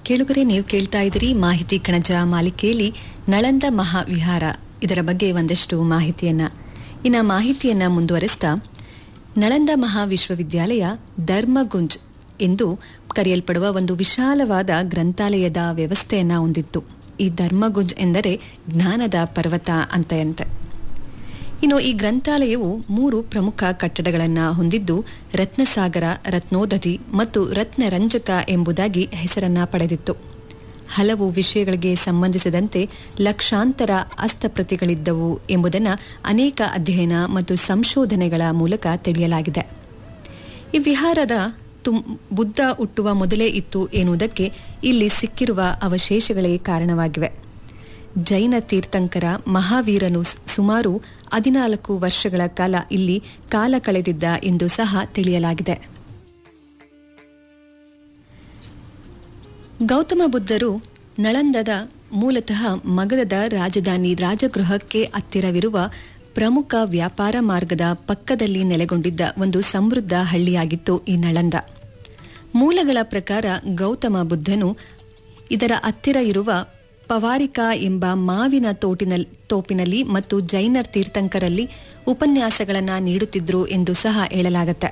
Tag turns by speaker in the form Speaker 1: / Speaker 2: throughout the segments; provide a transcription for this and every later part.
Speaker 1: ಕೇಳುಗರೆ ನೀವು ಕೇಳ್ತಾ ಇದ್ದೀರಿ ಮಾಹಿತಿ ಕಣಜ ಮಾಲಿಕೆಯಲ್ಲಿ ನಳಂದ ಮಹಾವಿಹಾರ ಇದರ ಬಗ್ಗೆ ಒಂದಷ್ಟು ಮಾಹಿತಿಯನ್ನ ಇನ್ನು ಮಾಹಿತಿಯನ್ನ ಮುಂದುವರೆಸ್ತಾ ನಳಂದ ಮಹಾವಿಶ್ವವಿದ್ಯಾಲಯ ಧರ್ಮಗುಂಜ್ ಎಂದು ಕರೆಯಲ್ಪಡುವ ಒಂದು ವಿಶಾಲವಾದ ಗ್ರಂಥಾಲಯದ ವ್ಯವಸ್ಥೆಯನ್ನ ಹೊಂದಿತ್ತು ಈ ಧರ್ಮಗುಂಜ್ ಎಂದರೆ ಜ್ಞಾನದ ಪರ್ವತ ಅಂತೆಯಂತೆ ಇನ್ನು ಈ ಗ್ರಂಥಾಲಯವು ಮೂರು ಪ್ರಮುಖ ಕಟ್ಟಡಗಳನ್ನು ಹೊಂದಿದ್ದು ರತ್ನಸಾಗರ ರತ್ನೋದಧಿ ಮತ್ತು ರತ್ನರಂಜಕ ಎಂಬುದಾಗಿ ಹೆಸರನ್ನ ಪಡೆದಿತ್ತು ಹಲವು ವಿಷಯಗಳಿಗೆ ಸಂಬಂಧಿಸಿದಂತೆ ಲಕ್ಷಾಂತರ ಹಸ್ತಪ್ರತಿಗಳಿದ್ದವು ಎಂಬುದನ್ನು ಅನೇಕ ಅಧ್ಯಯನ ಮತ್ತು ಸಂಶೋಧನೆಗಳ ಮೂಲಕ ತಿಳಿಯಲಾಗಿದೆ ಈ ವಿಹಾರದ ತುಂ ಬುದ್ಧ ಹುಟ್ಟುವ ಮೊದಲೇ ಇತ್ತು ಎನ್ನುವುದಕ್ಕೆ ಇಲ್ಲಿ ಸಿಕ್ಕಿರುವ ಅವಶೇಷಗಳೇ ಕಾರಣವಾಗಿವೆ ಜೈನ ತೀರ್ಥಂಕರ ಮಹಾವೀರನು ಸ್- ಸುಮಾರು ಹದಿನಾಲ್ಕು ವರ್ಷಗಳ ಕಾಲ ಇಲ್ಲಿ ಕಾಲ ಕಳೆದಿದ್ದ ಎಂದು ಸಹ ತಿಳಿಯಲಾಗಿದೆ ಗೌತಮ ಬುದ್ಧರು ನಳಂದದ ಮೂಲತಃ ಮಗಧದ ರಾಜಧಾನಿ ರಾಜಗೃಹಕ್ಕೆ ಹತ್ತಿರವಿರುವ ಪ್ರಮುಖ ವ್ಯಾಪಾರ ಮಾರ್ಗದ ಪಕ್ಕದಲ್ಲಿ ನೆಲೆಗೊಂಡಿದ್ದ ಒಂದು ಸಮೃದ್ಧ ಹಳ್ಳಿಯಾಗಿತ್ತು ಈ ನಳಂದ ಮೂಲಗಳ ಪ್ರಕಾರ ಗೌತಮ ಬುದ್ಧನು ಇದರ ಹತ್ತಿರ ಇರುವ ಪವಾರಿಕಾ ಎಂಬ ಮಾವಿನ ತೋಟಿನಲ್ಲಿ ತೋಪಿನಲ್ಲಿ ಮತ್ತು ಜೈನರ್ ತೀರ್ಥಂಕರಲ್ಲಿ ಉಪನ್ಯಾಸಗಳನ್ನು ನೀಡುತ್ತಿದ್ರು ಎಂದು ಸಹ ಹೇಳಲಾಗತ್ತೆ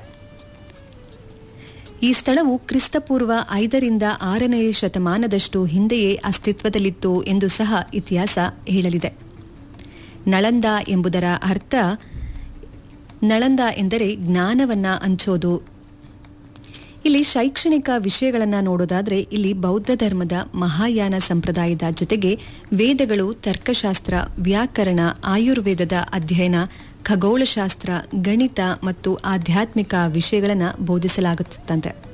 Speaker 1: ಈ ಸ್ಥಳವು ಕ್ರಿಸ್ತಪೂರ್ವ ಐದರಿಂದ ಆರನೇ ಶತಮಾನದಷ್ಟು ಹಿಂದೆಯೇ ಅಸ್ತಿತ್ವದಲ್ಲಿತ್ತು ಎಂದು ಸಹ ಇತಿಹಾಸ ಹೇಳಲಿದೆ ನಳಂದ ಎಂಬುದರ ಅರ್ಥ ನಳಂದ ಎಂದರೆ ಜ್ಞಾನವನ್ನ ಹಂಚೋದು ಇಲ್ಲಿ ಶೈಕ್ಷಣಿಕ ವಿಷಯಗಳನ್ನು ನೋಡೋದಾದ್ರೆ ಇಲ್ಲಿ ಬೌದ್ಧ ಧರ್ಮದ ಮಹಾಯಾನ ಸಂಪ್ರದಾಯದ ಜೊತೆಗೆ ವೇದಗಳು ತರ್ಕಶಾಸ್ತ್ರ ವ್ಯಾಕರಣ ಆಯುರ್ವೇದದ ಅಧ್ಯಯನ ಖಗೋಳಶಾಸ್ತ್ರ ಗಣಿತ ಮತ್ತು ಆಧ್ಯಾತ್ಮಿಕ ವಿಷಯಗಳನ್ನು ಬೋಧಿಸಲಾಗುತ್ತಂತೆ